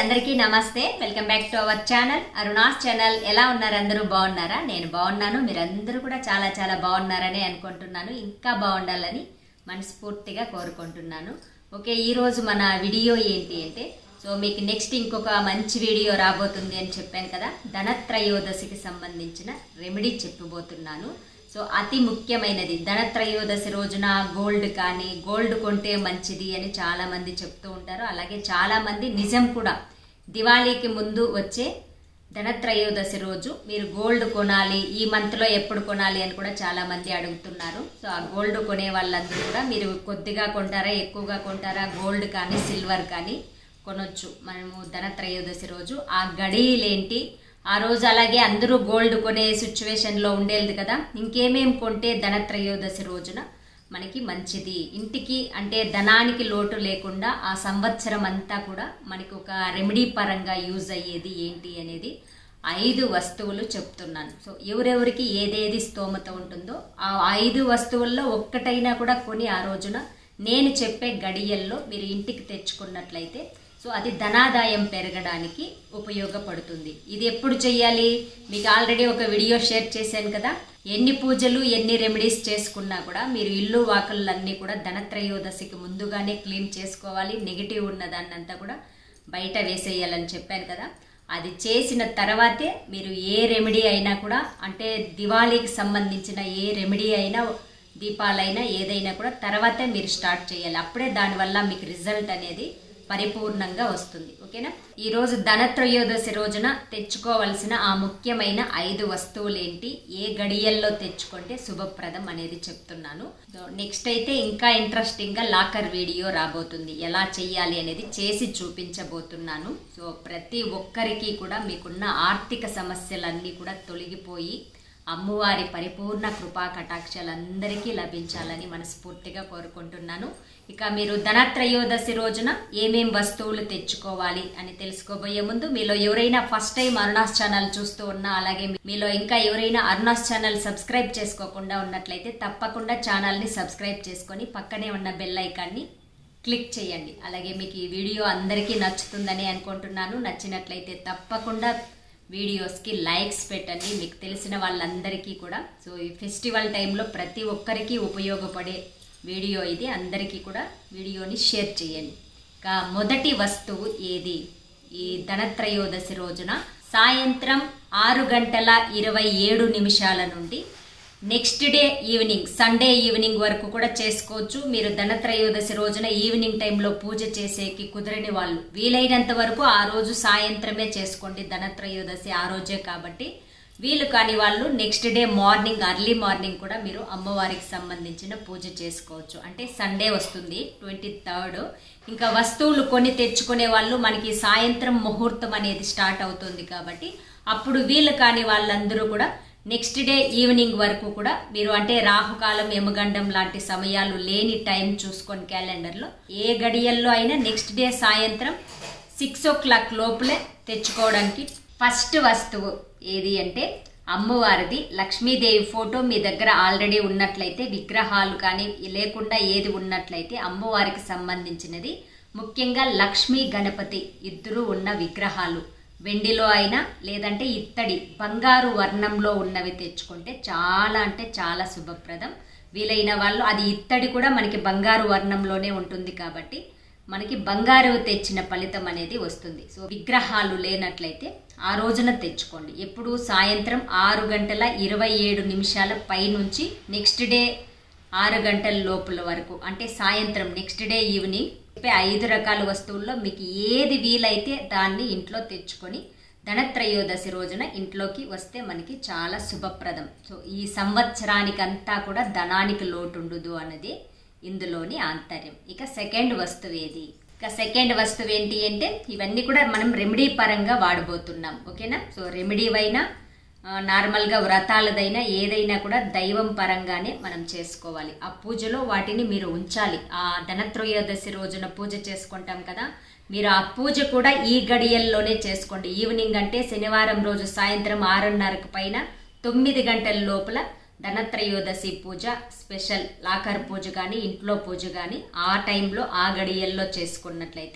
అందరికీ నమస్తే welcome back to our channel Aruna's channel ఎలా ఉన్నారు అందరూ బాగున్నారా నేను బాగున్నాను మీరందరూ కూడా చాలా చాలా బాగున్నారని అనుకుంటున్నాను ఇంకా బాగుండాలని మనస్ఫూర్తిగా కోరుకుంటున్నాను ఓకే ఈ రోజు మన వీడియో ఏంటి అంటే సో మీకు నెక్స్ట్ ఇంకొక మంచి వీడియో రాబోతుంది అని చెప్పాను కదా ధనత్రయోదశికి సంబంధించిన రెమెడీ చెప్పబోతున్నాను సో అతి ముఖ్యమైనది ధనత్రయోదశి రోజున గోల్డ్ కానీ గోల్డ్ కొంటే మంచిది అని చాలా మంది చెప్తూ ఉంటారు అలాగే చాలా మంది నిజం కూడా దివాళీకి ముందు వచ్చే ధనత్రయోదశి రోజు మీరు గోల్డ్ కొనాలి ఈ మంత్లో ఎప్పుడు కొనాలి అని కూడా చాలా మంది అడుగుతున్నారు సో ఆ గోల్డ్ కొనే వాళ్ళందరూ కూడా మీరు కొద్దిగా కొంటారా ఎక్కువగా కొంటారా గోల్డ్ కానీ సిల్వర్ కానీ కొనొచ్చు మనము ధనత్రయోదశి రోజు ఆ గడియలేంటి ఆ రోజు అలాగే అందరూ గోల్డ్ కొనే సిచ్యువేషన్లో ఉండేది కదా ఇంకేమేం కొంటే ధనత్రయోదశి రోజున మనకి మంచిది ఇంటికి అంటే ధనానికి లోటు లేకుండా ఆ సంవత్సరం అంతా కూడా మనకి ఒక రెమెడీ పరంగా యూజ్ అయ్యేది ఏంటి అనేది ఐదు వస్తువులు చెప్తున్నాను సో ఎవరెవరికి ఏదేది స్తోమత ఉంటుందో ఆ ఐదు వస్తువుల్లో ఒక్కటైనా కూడా కొని ఆ రోజున నేను చెప్పే గడియల్లో మీరు ఇంటికి తెచ్చుకున్నట్లయితే సో అది ధనాదాయం పెరగడానికి ఉపయోగపడుతుంది ఇది ఎప్పుడు చేయాలి మీకు ఆల్రెడీ ఒక వీడియో షేర్ చేశాను కదా ఎన్ని పూజలు ఎన్ని రెమెడీస్ చేసుకున్నా కూడా మీరు ఇల్లు వాకళ్ళన్నీ కూడా ధనత్రయోదశికి ముందుగానే క్లీన్ చేసుకోవాలి నెగిటివ్ ఉన్నదాన్నంతా కూడా బయట వేసేయాలని చెప్పాను కదా అది చేసిన తర్వాతే మీరు ఏ రెమెడీ అయినా కూడా అంటే దివాళీకి సంబంధించిన ఏ రెమెడీ అయినా దీపాలైనా ఏదైనా కూడా తర్వాతే మీరు స్టార్ట్ చేయాలి అప్పుడే దానివల్ల మీకు రిజల్ట్ అనేది పరిపూర్ణంగా వస్తుంది ఓకేనా ఈ రోజు ధనత్రయోదశి రోజున తెచ్చుకోవలసిన ఆ ముఖ్యమైన ఐదు వస్తువులు ఏంటి ఏ గడియల్లో తెచ్చుకుంటే శుభప్రదం అనేది చెప్తున్నాను నెక్స్ట్ అయితే ఇంకా ఇంట్రెస్టింగ్ గా లాకర్ వీడియో రాబోతుంది ఎలా చెయ్యాలి అనేది చేసి చూపించబోతున్నాను సో ప్రతి ఒక్కరికి కూడా మీకున్న ఆర్థిక సమస్యలన్నీ కూడా తొలగిపోయి అమ్మవారి పరిపూర్ణ కృపా కటాక్షాలందరికీ లభించాలని మనస్ఫూర్తిగా కోరుకుంటున్నాను ఇక మీరు ధనత్రయోదశి రోజున ఏమేం వస్తువులు తెచ్చుకోవాలి అని తెలుసుకోబోయే ముందు మీలో ఎవరైనా ఫస్ట్ టైం అరుణాస్ ఛానల్ చూస్తూ ఉన్నా అలాగే మీలో ఇంకా ఎవరైనా అరుణాస్ ఛానల్ సబ్స్క్రైబ్ చేసుకోకుండా ఉన్నట్లయితే తప్పకుండా ఛానల్ని సబ్స్క్రైబ్ చేసుకొని పక్కనే ఉన్న బెల్ ఐకాన్ని క్లిక్ చేయండి అలాగే మీకు ఈ వీడియో అందరికీ నచ్చుతుందని అనుకుంటున్నాను నచ్చినట్లయితే తప్పకుండా వీడియోస్కి లైక్స్ పెట్టండి మీకు తెలిసిన వాళ్ళందరికీ కూడా సో ఈ ఫెస్టివల్ టైంలో ప్రతి ఒక్కరికి ఉపయోగపడే వీడియో ఇది అందరికీ కూడా వీడియోని షేర్ చేయండి ఇక మొదటి వస్తువు ఏది ఈ ధనత్రయోదశి రోజున సాయంత్రం ఆరు గంటల ఇరవై ఏడు నిమిషాల నుండి next day evening Sunday evening వరకు కూడా చేసుకోవచ్చు మీరు ధనత్రయోదశి రోజున ఈవినింగ్ టైంలో పూజ చేసేకి కుదరని వాళ్ళు వీలైనంత వరకు ఆ రోజు సాయంత్రమే చేసుకోండి ధనత్రయోదశి ఆ రోజే కాబట్టి వీలు కాని వాళ్ళు next day morning early morning కూడా మీరు అమ్మవారికి సంబంధించిన పూజ చేసుకోవచ్చు అంటే సండే వస్తుంది ట్వంటీ థర్డ్ ఇంకా వస్తువులు కొని తెచ్చుకునే వాళ్ళు మనకి సాయంత్రం ముహూర్తం అనేది స్టార్ట్ అవుతుంది కాబట్టి అప్పుడు వీలు కాని వాళ్ళందరూ కూడా నెక్స్ట్ డే ఈవినింగ్ వరకు కూడా మీరు అంటే రాహుకాలం యమగండం లాంటి సమయాలు లేని టైం చూసుకొని క్యాలెండర్లో ఏ గడియల్లో అయినా నెక్స్ట్ డే సాయంత్రం సిక్స్ ఓ క్లాక్ లోపలే తెచ్చుకోవడానికి ఫస్ట్ వస్తువు ఏది అంటే అమ్మవారిది లక్ష్మీదేవి ఫోటో మీ దగ్గర ఆల్రెడీ ఉన్నట్లయితే విగ్రహాలు కానీ లేకుండా ఏది ఉన్నట్లయితే అమ్మవారికి సంబంధించినది ముఖ్యంగా లక్ష్మీ గణపతి ఇద్దరు ఉన్న విగ్రహాలు వెండిలో అయినా లేదంటే ఇత్తడి బంగారు వర్ణంలో ఉన్నవి తెచ్చుకుంటే చాలా అంటే చాలా శుభప్రదం వీలైన వాళ్ళు అది ఇత్తడి కూడా మనకి బంగారు వర్ణంలోనే ఉంటుంది కాబట్టి మనకి బంగారు తెచ్చిన ఫలితం అనేది వస్తుంది సో విగ్రహాలు లేనట్లయితే ఆ రోజున తెచ్చుకోండి ఎప్పుడు సాయంత్రం ఆరు గంటల ఇరవై ఏడు నిమిషాల పై నుంచి నెక్స్ట్ డే ఆరు గంటల లోపల వరకు అంటే సాయంత్రం నెక్స్ట్ డే ఈవినింగ్ ఐదు రకాల వస్తువుల్లో మీకు ఏది వీలైతే దాన్ని ఇంట్లో తెచ్చుకొని ధనత్రయోదశి రోజున ఇంట్లోకి వస్తే మనకి చాలా శుభప్రదం సో ఈ సంవత్సరానికంతా కూడా ధనానికి లోటు ఉండదు అన్నది ఇందులోని ఆంతర్యం ఇక సెకండ్ వస్తువు ఏది ఇక సెకండ్ వస్తువు ఏంటి అంటే ఇవన్నీ కూడా మనం రెమెడీ పరంగా వాడబోతున్నాం ఓకేనా సో రెమెడీ అయినా నార్మల్గా వ్రతాలదైనా ఏదైనా కూడా దైవం పరంగానే మనం చేసుకోవాలి ఆ పూజలో వాటిని మీరు ఉంచాలి ఆ ధనత్రయోదశి రోజున పూజ చేసుకుంటాం కదా మీరు ఆ పూజ కూడా ఈ గడియల్లోనే చేసుకోండి ఈవినింగ్ అంటే శనివారం రోజు సాయంత్రం ఆరున్నరకు పైన తొమ్మిది గంటల లోపల ధనత్రయోదశి పూజ స్పెషల్ లాకర్ పూజ కానీ ఇంట్లో పూజ కానీ ఆ టైంలో ఆ గడియల్లో చేసుకున్నట్లయితే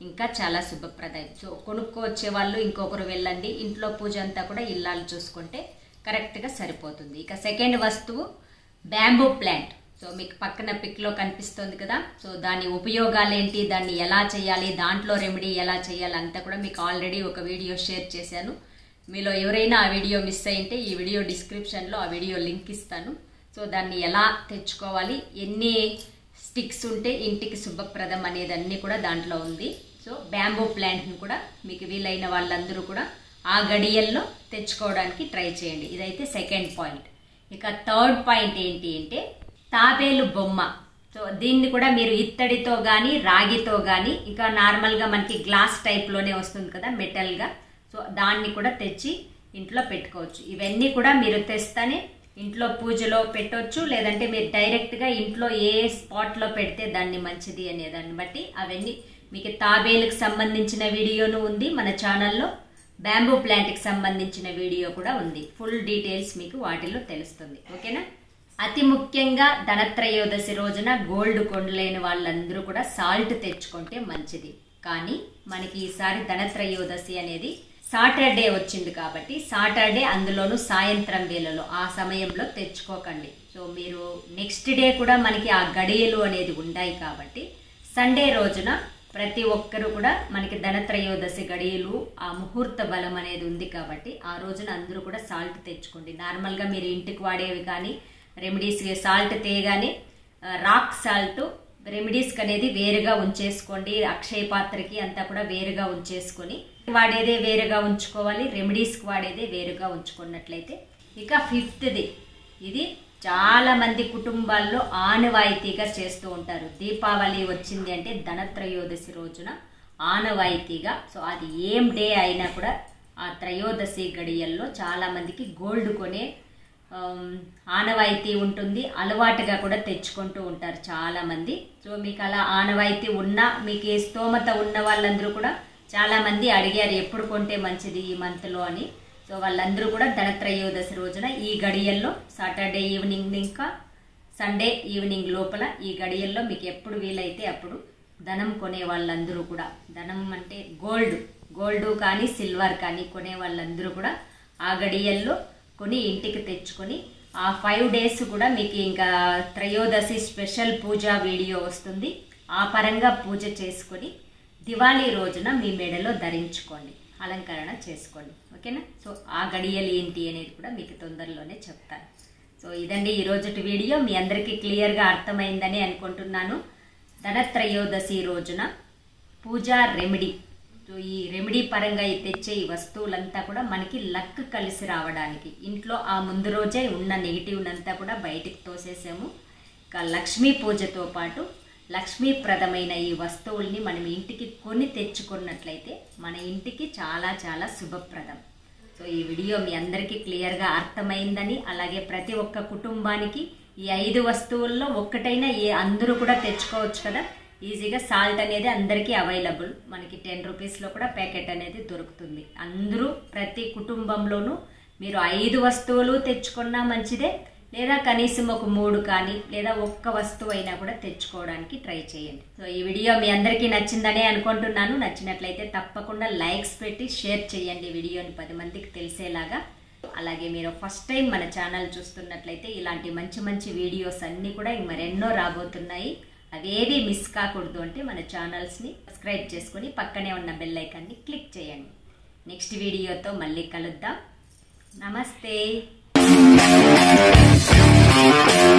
ఇంకా చాలా శుభప్రదం సో కొనుక్కో వచ్చే వాళ్ళు ఇంకొకరు వెళ్ళండి ఇంట్లో పూజ అంతా కూడా ఇల్లాలు చూసుకుంటే కరెక్ట్గా సరిపోతుంది ఇక సెకండ్ వస్తువు బ్యాంబూ ప్లాంట్ సో మీకు పక్కన పిక్లో కనిపిస్తుంది కదా సో దాని ఉపయోగాలు ఏంటి దాన్ని ఎలా చేయాలి దాంట్లో రెమెడీ ఎలా చేయాలి అంతా కూడా మీకు ఆల్రెడీ ఒక వీడియో షేర్ చేశాను మీలో ఎవరైనా ఆ వీడియో మిస్ అయింటే ఈ వీడియో డిస్క్రిప్షన్లో ఆ వీడియో లింక్ ఇస్తాను సో దాన్ని ఎలా తెచ్చుకోవాలి ఎన్ని స్టిక్స్ ఉంటే ఇంటికి శుభప్రదం అనేది అన్నీ కూడా దాంట్లో ఉంది సో బ్యాంబూ ప్లాంట్ని కూడా మీకు వీలైన వాళ్ళందరూ కూడా ఆ గడియల్లో తెచ్చుకోవడానికి ట్రై చేయండి ఇదైతే సెకండ్ పాయింట్ ఇక థర్డ్ పాయింట్ ఏంటి అంటే తాబేలు బొమ్మ సో దీన్ని కూడా మీరు ఇత్తడితో కానీ రాగితో కానీ ఇంకా నార్మల్గా మనకి గ్లాస్ టైప్లోనే వస్తుంది కదా మెటల్గా సో దాన్ని కూడా తెచ్చి ఇంట్లో పెట్టుకోవచ్చు ఇవన్నీ కూడా మీరు తెస్తానే ఇంట్లో పూజలో పెట్టొచ్చు లేదంటే మీరు డైరెక్ట్గా ఇంట్లో ఏ స్పాట్లో పెడితే దాన్ని మంచిది అనే దాన్ని బట్టి అవన్నీ మీకు తాబేలుకి సంబంధించిన వీడియోను ఉంది మన ఛానల్లో బ్యాంబూ ప్లాంట్కి సంబంధించిన వీడియో కూడా ఉంది ఫుల్ డీటెయిల్స్ మీకు వాటిల్లో తెలుస్తుంది ఓకేనా అతి ముఖ్యంగా ధనత్రయోదశి రోజున గోల్డ్ కొనలేని వాళ్ళందరూ కూడా సాల్ట్ తెచ్చుకుంటే మంచిది కానీ మనకి ఈసారి ధనత్రయోదశి అనేది సాటర్డే వచ్చింది కాబట్టి సాటర్డే అందులోనూ సాయంత్రం వేళలో ఆ సమయంలో తెచ్చుకోకండి సో మీరు నెక్స్ట్ డే కూడా మనకి ఆ గడియలు అనేది ఉన్నాయి కాబట్టి సండే రోజున ప్రతి ఒక్కరు కూడా మనకి ధనత్రయోదశి గడియలు ఆ ముహూర్త బలం అనేది ఉంది కాబట్టి ఆ రోజున అందరూ కూడా సాల్ట్ తెచ్చుకోండి నార్మల్గా మీరు ఇంటికి వాడేవి కానీ రెమెడీస్ సాల్ట్ తేగానే రాక్ సాల్ట్ రెమెడీస్కి అనేది వేరుగా ఉంచేసుకోండి అక్షయ పాత్రకి అంతా కూడా వేరుగా ఉంచేసుకొని వాడేదే వేరుగా ఉంచుకోవాలి రెమెడీస్కి వాడేదే వేరుగా ఉంచుకున్నట్లయితే ఇక ఫిఫ్త్ది ఇది చాలా మంది కుటుంబాల్లో ఆనవాయితీగా చేస్తూ ఉంటారు దీపావళి వచ్చింది అంటే ధనత్రయోదశి రోజున ఆనవాయితీగా సో అది ఏం డే అయినా కూడా ఆ త్రయోదశి గడియల్లో చాలా మందికి గోల్డ్ కొనే ఆమ్, ఆనవాయితీ ఉంటుంది అలవాటుగా కూడా తెచ్చుకుంటూ ఉంటారు చాలా మంది సో మీకు అలా ఆనవాయితీ ఉన్నా మీకు ఏ స్తోమత ఉన్న వాళ్ళందరూ కూడా చాలా మంది అడిగారు ఎప్పుడు కొంటే మంచిది ఈ మంత్లో అని సో వాళ్ళందరూ కూడా ధనత్రయోదశి రోజున ఈ గడియల్లో సాటర్డే ఈవినింగ్ ఇంకా సండే ఈవినింగ్ లోపల ఈ గడియల్లో మీకు ఎప్పుడు వీలైతే అప్పుడు ధనం కొనే వాళ్ళందరూ కూడా ధనం అంటే గోల్డ్ గోల్డ్ కానీ సిల్వర్ కానీ కొనే వాళ్ళందరూ కూడా ఆ గడియల్లో కొని ఇంటికి తెచ్చుకొని ఆ ఫైవ్ డేస్ కూడా మీకు ఇంకా త్రయోదశి స్పెషల్ పూజా వీడియో వస్తుంది ఆ పరంగా పూజ చేసుకొని దివాళీ రోజున మీ మెడలో ధరించుకోండి అలంకరణ చేసుకోండి ఓకేనా సో ఆ గడియలు ఏంటి అనేది కూడా మీకు తొందరలోనే చెప్తాను సో ఇదండి ఈ రోజుటి వీడియో మీ అందరికీ క్లియర్గా అర్థమైందని అనుకుంటున్నాను ధనత్రయోదశి రోజున పూజా రెమెడీ సో ఈ రెమెడీ పరంగా ఈ తెచ్చే ఈ వస్తువులంతా కూడా మనకి లక్ కలిసి రావడానికి ఇంట్లో ఆ ముందు రోజే ఉన్న నెగిటివ్నంతా కూడా బయటికి తోసేసాము ఇక లక్ష్మీ పూజతో పాటు లక్ష్మీప్రదమైన ఈ వస్తువుల్ని మనం ఇంటికి కొని తెచ్చుకున్నట్లయితే మన ఇంటికి చాలా చాలా శుభప్రదం సో ఈ వీడియో మీ అందరికీ క్లియర్గా అర్థమైందని అలాగే ప్రతి ఒక్క కుటుంబానికి ఈ ఐదు వస్తువుల్లో ఒక్కటైనా ఏ అందరూ కూడా తెచ్చుకోవచ్చు కదా ఈజీగా సాల్ట్ అనేది అందరికీ అవైలబుల్ మనకి టెన్ రూపీస్లో కూడా ప్యాకెట్ అనేది దొరుకుతుంది అందరూ ప్రతి కుటుంబంలోనూ మీరు ఐదు వస్తువులు తెచ్చుకున్నా మంచిదే లేదా కనీసం ఒక మూడు కానీ లేదా ఒక్క వస్తువు అయినా కూడా తెచ్చుకోవడానికి ట్రై చేయండి సో ఈ వీడియో మీ అందరికీ నచ్చిందనే అనుకుంటున్నాను నచ్చినట్లయితే తప్పకుండా లైక్స్ పెట్టి షేర్ చేయండి వీడియోని పది మందికి తెలిసేలాగా అలాగే మీరు ఫస్ట్ టైం మన ఛానల్ చూస్తున్నట్లయితే ఇలాంటి మంచి మంచి వీడియోస్ అన్నీ కూడా ఇంక మరెన్నో రాబోతున్నాయి అవేవి మిస్ కాకూడదు అంటే మన ఛానల్స్ని సబ్స్క్రైబ్ చేసుకొని పక్కనే ఉన్న బెల్ ఐకాన్ని క్లిక్ చేయండి నెక్స్ట్ వీడియోతో మళ్ళీ కలుద్దాం నమస్తే